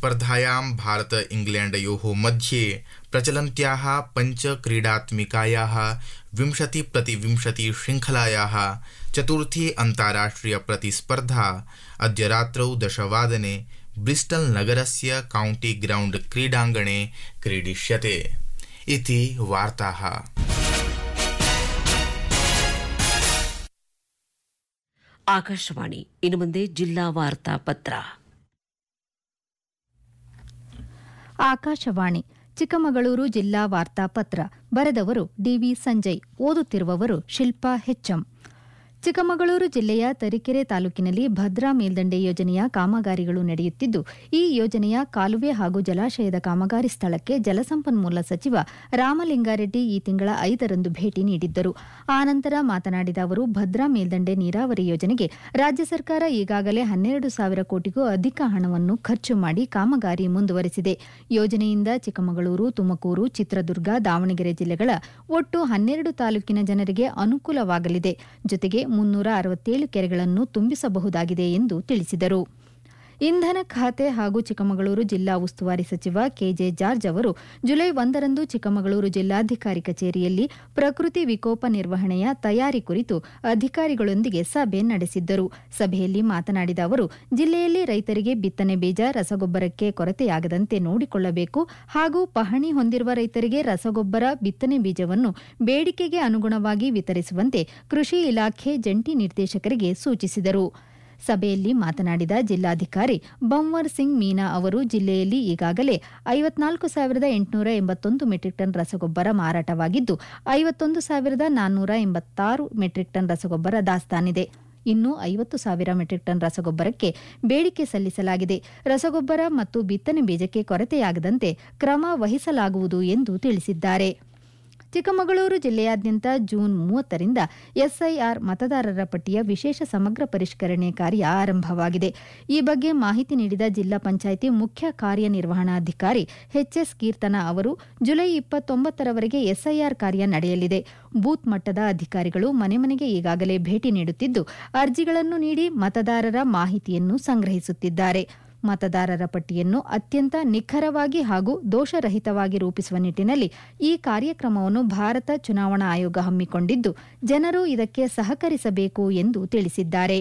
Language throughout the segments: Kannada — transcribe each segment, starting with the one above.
स्पर्धायां भारत इंग्लैण्डयोः मध्ये प्रचलन्त्याः पञ्चक्रीडात्मिकायाः विंशति प्रतिविंशति श्रृङ्खलायाः चतुर्थी अन्ताराष्ट्रिय प्रतिस्पर्धा अद्य रात्रौ दशवादने ब्रिस्टल् नगरस्य काउण्टी ग्राउण्ड क्रीडाङ्गणे क्रीडिष्यते इति वार्ताः ಆಕಾಶವಾಣಿ ಇನ್ನು ಮುಂದೆ ಜಿಲ್ಲಾ ವಾರ್ತಾ ಪತ್ರ ಆಕಾಶವಾಣಿ ಚಿಕ್ಕಮಗಳೂರು ಜಿಲ್ಲಾ ವಾರ್ತಾ ಪತ್ರ ಬರೆದವರು ಡಿವಿ ಸಂಜಯ್ ಓದುತ್ತಿರುವವರು ಶಿಲ್ಪಾ ಹೆಚ್ಎಂ ಚಿಕ್ಕಮಗಳೂರು ಜಿಲ್ಲೆಯ ತರೀಕೆರೆ ತಾಲೂಕಿನಲ್ಲಿ ಭದ್ರಾ ಮೇಲ್ದಂಡೆ ಯೋಜನೆಯ ಕಾಮಗಾರಿಗಳು ನಡೆಯುತ್ತಿದ್ದು ಈ ಯೋಜನೆಯ ಕಾಲುವೆ ಹಾಗೂ ಜಲಾಶಯದ ಕಾಮಗಾರಿ ಸ್ಥಳಕ್ಕೆ ಜಲಸಂಪನ್ಮೂಲ ಸಚಿವ ರಾಮಲಿಂಗಾರೆಡ್ಡಿ ಈ ತಿಂಗಳ ಐದರಂದು ಭೇಟಿ ನೀಡಿದ್ದರು ಆನಂತರ ಮಾತನಾಡಿದ ಅವರು ಭದ್ರಾ ಮೇಲ್ದಂಡೆ ನೀರಾವರಿ ಯೋಜನೆಗೆ ರಾಜ್ಯ ಸರ್ಕಾರ ಈಗಾಗಲೇ ಹನ್ನೆರಡು ಸಾವಿರ ಕೋಟಿಗೂ ಅಧಿಕ ಹಣವನ್ನು ಖರ್ಚು ಮಾಡಿ ಕಾಮಗಾರಿ ಮುಂದುವರೆಸಿದೆ ಯೋಜನೆಯಿಂದ ಚಿಕ್ಕಮಗಳೂರು ತುಮಕೂರು ಚಿತ್ರದುರ್ಗ ದಾವಣಗೆರೆ ಜಿಲ್ಲೆಗಳ ಒಟ್ಟು ಹನ್ನೆರಡು ತಾಲೂಕಿನ ಜನರಿಗೆ ಅನುಕೂಲವಾಗಲಿದೆ ಜೊತೆಗೆ ಮುನ್ನೂರ ಅರವತ್ತೇಳು ಕೆರೆಗಳನ್ನು ತುಂಬಿಸಬಹುದಾಗಿದೆ ಎಂದು ತಿಳಿಸಿದರು ಇಂಧನ ಖಾತೆ ಹಾಗೂ ಚಿಕ್ಕಮಗಳೂರು ಜಿಲ್ಲಾ ಉಸ್ತುವಾರಿ ಸಚಿವ ಕೆಜೆ ಜಾರ್ಜ್ ಅವರು ಜುಲೈ ಒಂದರಂದು ಚಿಕ್ಕಮಗಳೂರು ಜಿಲ್ಲಾಧಿಕಾರಿ ಕಚೇರಿಯಲ್ಲಿ ಪ್ರಕೃತಿ ವಿಕೋಪ ನಿರ್ವಹಣೆಯ ತಯಾರಿ ಕುರಿತು ಅಧಿಕಾರಿಗಳೊಂದಿಗೆ ಸಭೆ ನಡೆಸಿದ್ದರು ಸಭೆಯಲ್ಲಿ ಮಾತನಾಡಿದ ಅವರು ಜಿಲ್ಲೆಯಲ್ಲಿ ರೈತರಿಗೆ ಬಿತ್ತನೆ ಬೀಜ ರಸಗೊಬ್ಬರಕ್ಕೆ ಕೊರತೆಯಾಗದಂತೆ ನೋಡಿಕೊಳ್ಳಬೇಕು ಹಾಗೂ ಪಹಣಿ ಹೊಂದಿರುವ ರೈತರಿಗೆ ರಸಗೊಬ್ಬರ ಬಿತ್ತನೆ ಬೀಜವನ್ನು ಬೇಡಿಕೆಗೆ ಅನುಗುಣವಾಗಿ ವಿತರಿಸುವಂತೆ ಕೃಷಿ ಇಲಾಖೆ ಜಂಟಿ ನಿರ್ದೇಶಕರಿಗೆ ಸೂಚಿಸಿದರು ಸಭೆಯಲ್ಲಿ ಮಾತನಾಡಿದ ಜಿಲ್ಲಾಧಿಕಾರಿ ಬಂವರ್ ಸಿಂಗ್ ಮೀನಾ ಅವರು ಜಿಲ್ಲೆಯಲ್ಲಿ ಈಗಾಗಲೇ ಐವತ್ನಾಲ್ಕು ಸಾವಿರದ ಎಂಟುನೂರ ಎಂಬತ್ತೊಂದು ಮೆಟ್ರಿಕ್ ಟನ್ ರಸಗೊಬ್ಬರ ಮಾರಾಟವಾಗಿದ್ದು ಐವತ್ತೊಂದು ಸಾವಿರದ ನಾನ್ನೂರ ಎಂಬತ್ತಾರು ಮೆಟ್ರಿಕ್ ಟನ್ ರಸಗೊಬ್ಬರ ದಾಸ್ತಾನಿದೆ ಇನ್ನು ಐವತ್ತು ಸಾವಿರ ಮೆಟ್ರಿಕ್ ಟನ್ ರಸಗೊಬ್ಬರಕ್ಕೆ ಬೇಡಿಕೆ ಸಲ್ಲಿಸಲಾಗಿದೆ ರಸಗೊಬ್ಬರ ಮತ್ತು ಬಿತ್ತನೆ ಬೀಜಕ್ಕೆ ಕೊರತೆಯಾಗದಂತೆ ಕ್ರಮ ವಹಿಸಲಾಗುವುದು ಎಂದು ತಿಳಿಸಿದ್ದಾರೆ ಚಿಕ್ಕಮಗಳೂರು ಜಿಲ್ಲೆಯಾದ್ಯಂತ ಜೂನ್ ಮೂವತ್ತರಿಂದ ಎಸ್ಐಆರ್ ಮತದಾರರ ಪಟ್ಟಿಯ ವಿಶೇಷ ಸಮಗ್ರ ಪರಿಷ್ಕರಣೆ ಕಾರ್ಯ ಆರಂಭವಾಗಿದೆ ಈ ಬಗ್ಗೆ ಮಾಹಿತಿ ನೀಡಿದ ಜಿಲ್ಲಾ ಪಂಚಾಯಿತಿ ಮುಖ್ಯ ಕಾರ್ಯನಿರ್ವಹಣಾಧಿಕಾರಿ ಎಚ್ಎಸ್ ಕೀರ್ತನ ಅವರು ಜುಲೈ ಇಪ್ಪತ್ತೊಂಬತ್ತರವರೆಗೆ ಎಸ್ಐಆರ್ ಕಾರ್ಯ ನಡೆಯಲಿದೆ ಬೂತ್ ಮಟ್ಟದ ಅಧಿಕಾರಿಗಳು ಮನೆ ಮನೆಗೆ ಈಗಾಗಲೇ ಭೇಟಿ ನೀಡುತ್ತಿದ್ದು ಅರ್ಜಿಗಳನ್ನು ನೀಡಿ ಮತದಾರರ ಮಾಹಿತಿಯನ್ನು ಸಂಗ್ರಹಿಸುತ್ತಿದ್ದಾರೆ ಮತದಾರರ ಪಟ್ಟಿಯನ್ನು ಅತ್ಯಂತ ನಿಖರವಾಗಿ ಹಾಗೂ ದೋಷರಹಿತವಾಗಿ ರೂಪಿಸುವ ನಿಟ್ಟಿನಲ್ಲಿ ಈ ಕಾರ್ಯಕ್ರಮವನ್ನು ಭಾರತ ಚುನಾವಣಾ ಆಯೋಗ ಹಮ್ಮಿಕೊಂಡಿದ್ದು ಜನರು ಇದಕ್ಕೆ ಸಹಕರಿಸಬೇಕು ಎಂದು ತಿಳಿಸಿದ್ದಾರೆ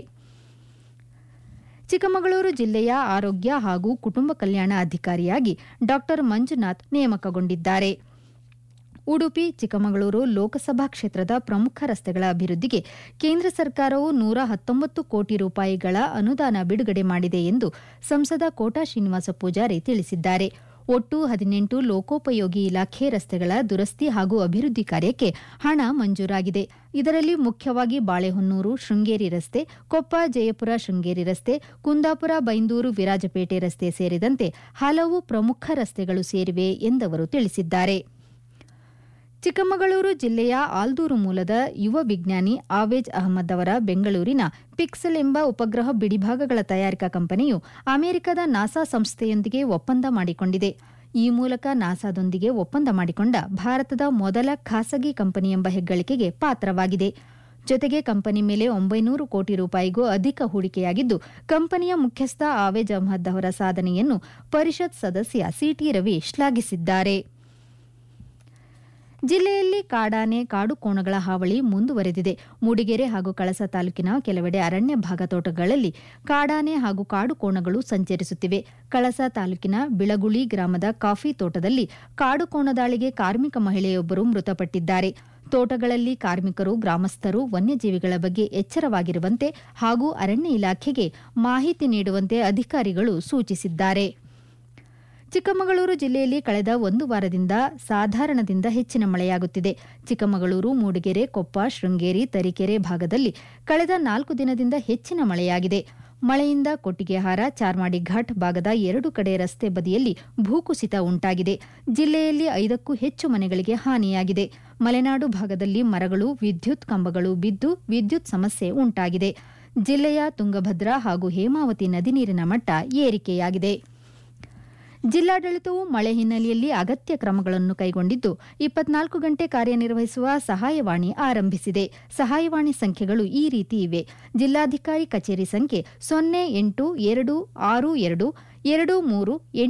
ಚಿಕ್ಕಮಗಳೂರು ಜಿಲ್ಲೆಯ ಆರೋಗ್ಯ ಹಾಗೂ ಕುಟುಂಬ ಕಲ್ಯಾಣ ಅಧಿಕಾರಿಯಾಗಿ ಡಾ ಮಂಜುನಾಥ್ ನೇಮಕಗೊಂಡಿದ್ದಾರೆ ಉಡುಪಿ ಚಿಕ್ಕಮಗಳೂರು ಲೋಕಸಭಾ ಕ್ಷೇತ್ರದ ಪ್ರಮುಖ ರಸ್ತೆಗಳ ಅಭಿವೃದ್ಧಿಗೆ ಕೇಂದ್ರ ಸರ್ಕಾರವು ನೂರ ಹತ್ತೊಂಬತ್ತು ಕೋಟಿ ರೂಪಾಯಿಗಳ ಅನುದಾನ ಬಿಡುಗಡೆ ಮಾಡಿದೆ ಎಂದು ಸಂಸದ ಕೋಟಾ ಶ್ರೀನಿವಾಸ ಪೂಜಾರಿ ತಿಳಿಸಿದ್ದಾರೆ ಒಟ್ಟು ಹದಿನೆಂಟು ಲೋಕೋಪಯೋಗಿ ಇಲಾಖೆ ರಸ್ತೆಗಳ ದುರಸ್ತಿ ಹಾಗೂ ಅಭಿವೃದ್ಧಿ ಕಾರ್ಯಕ್ಕೆ ಹಣ ಮಂಜೂರಾಗಿದೆ ಇದರಲ್ಲಿ ಮುಖ್ಯವಾಗಿ ಬಾಳೆಹೊನ್ನೂರು ಶೃಂಗೇರಿ ರಸ್ತೆ ಕೊಪ್ಪ ಜಯಪುರ ಶೃಂಗೇರಿ ರಸ್ತೆ ಕುಂದಾಪುರ ಬೈಂದೂರು ವಿರಾಜಪೇಟೆ ರಸ್ತೆ ಸೇರಿದಂತೆ ಹಲವು ಪ್ರಮುಖ ರಸ್ತೆಗಳು ಸೇರಿವೆ ಎಂದವರು ತಿಳಿಸಿದ್ದಾರೆ ಚಿಕ್ಕಮಗಳೂರು ಜಿಲ್ಲೆಯ ಆಲ್ದೂರು ಮೂಲದ ಯುವ ವಿಜ್ಞಾನಿ ಆವೇಜ್ ಅಹಮದ್ ಅವರ ಬೆಂಗಳೂರಿನ ಪಿಕ್ಸೆಲ್ ಎಂಬ ಉಪಗ್ರಹ ಬಿಡಿಭಾಗಗಳ ತಯಾರಿಕಾ ಕಂಪನಿಯು ಅಮೆರಿಕದ ನಾಸಾ ಸಂಸ್ಥೆಯೊಂದಿಗೆ ಒಪ್ಪಂದ ಮಾಡಿಕೊಂಡಿದೆ ಈ ಮೂಲಕ ನಾಸಾದೊಂದಿಗೆ ಒಪ್ಪಂದ ಮಾಡಿಕೊಂಡ ಭಾರತದ ಮೊದಲ ಖಾಸಗಿ ಕಂಪನಿ ಎಂಬ ಹೆಗ್ಗಳಿಕೆಗೆ ಪಾತ್ರವಾಗಿದೆ ಜೊತೆಗೆ ಕಂಪನಿ ಮೇಲೆ ಒಂಬೈನೂರು ಕೋಟಿ ರೂಪಾಯಿಗೂ ಅಧಿಕ ಹೂಡಿಕೆಯಾಗಿದ್ದು ಕಂಪನಿಯ ಮುಖ್ಯಸ್ಥ ಆವೇಜ್ ಅಹಮದ್ ಅವರ ಸಾಧನೆಯನ್ನು ಪರಿಷತ್ ಸದಸ್ಯ ಸಿಟಿ ರವಿ ಶ್ಲಾಘಿಸಿದ್ದಾರೆ ಜಿಲ್ಲೆಯಲ್ಲಿ ಕಾಡಾನೆ ಕಾಡು ಕೋಣಗಳ ಹಾವಳಿ ಮುಂದುವರೆದಿದೆ ಮೂಡಿಗೆರೆ ಹಾಗೂ ಕಳಸ ತಾಲೂಕಿನ ಕೆಲವೆಡೆ ಅರಣ್ಯ ಭಾಗ ತೋಟಗಳಲ್ಲಿ ಕಾಡಾನೆ ಹಾಗೂ ಕಾಡು ಕೋಣಗಳು ಸಂಚರಿಸುತ್ತಿವೆ ಕಳಸ ತಾಲೂಕಿನ ಬಿಳಗುಳಿ ಗ್ರಾಮದ ಕಾಫಿ ತೋಟದಲ್ಲಿ ಕಾಡು ಕೋಣ ದಾಳಿಗೆ ಕಾರ್ಮಿಕ ಮಹಿಳೆಯೊಬ್ಬರು ಮೃತಪಟ್ಟಿದ್ದಾರೆ ತೋಟಗಳಲ್ಲಿ ಕಾರ್ಮಿಕರು ಗ್ರಾಮಸ್ಥರು ವನ್ಯಜೀವಿಗಳ ಬಗ್ಗೆ ಎಚ್ಚರವಾಗಿರುವಂತೆ ಹಾಗೂ ಅರಣ್ಯ ಇಲಾಖೆಗೆ ಮಾಹಿತಿ ನೀಡುವಂತೆ ಅಧಿಕಾರಿಗಳು ಸೂಚಿಸಿದ್ದಾರೆ ಚಿಕ್ಕಮಗಳೂರು ಜಿಲ್ಲೆಯಲ್ಲಿ ಕಳೆದ ಒಂದು ವಾರದಿಂದ ಸಾಧಾರಣದಿಂದ ಹೆಚ್ಚಿನ ಮಳೆಯಾಗುತ್ತಿದೆ ಚಿಕ್ಕಮಗಳೂರು ಮೂಡಿಗೆರೆ ಕೊಪ್ಪ ಶೃಂಗೇರಿ ತರೀಕೆರೆ ಭಾಗದಲ್ಲಿ ಕಳೆದ ನಾಲ್ಕು ದಿನದಿಂದ ಹೆಚ್ಚಿನ ಮಳೆಯಾಗಿದೆ ಮಳೆಯಿಂದ ಕೊಟ್ಟಿಗೆಹಾರ ಚಾರ್ಮಾಡಿ ಘಾಟ್ ಭಾಗದ ಎರಡು ಕಡೆ ರಸ್ತೆ ಬದಿಯಲ್ಲಿ ಭೂಕುಸಿತ ಉಂಟಾಗಿದೆ ಜಿಲ್ಲೆಯಲ್ಲಿ ಐದಕ್ಕೂ ಹೆಚ್ಚು ಮನೆಗಳಿಗೆ ಹಾನಿಯಾಗಿದೆ ಮಲೆನಾಡು ಭಾಗದಲ್ಲಿ ಮರಗಳು ವಿದ್ಯುತ್ ಕಂಬಗಳು ಬಿದ್ದು ವಿದ್ಯುತ್ ಸಮಸ್ಯೆ ಉಂಟಾಗಿದೆ ಜಿಲ್ಲೆಯ ತುಂಗಭದ್ರಾ ಹಾಗೂ ಹೇಮಾವತಿ ನದಿ ನೀರಿನ ಮಟ್ಟ ಏರಿಕೆಯಾಗಿದೆ ಜಿಲ್ಲಾಡಳಿತವು ಮಳೆ ಹಿನ್ನೆಲೆಯಲ್ಲಿ ಅಗತ್ಯ ಕ್ರಮಗಳನ್ನು ಕೈಗೊಂಡಿದ್ದು ಇಪ್ಪತ್ನಾಲ್ಕು ಗಂಟೆ ಕಾರ್ಯನಿರ್ವಹಿಸುವ ಸಹಾಯವಾಣಿ ಆರಂಭಿಸಿದೆ ಸಹಾಯವಾಣಿ ಸಂಖ್ಯೆಗಳು ಈ ರೀತಿ ಇವೆ ಜಿಲ್ಲಾಧಿಕಾರಿ ಕಚೇರಿ ಸಂಖ್ಯೆ ಸೊನ್ನೆ ಎಂಟು ಎರಡು ಆರು ಎರಡು ಎರಡು ಮೂರು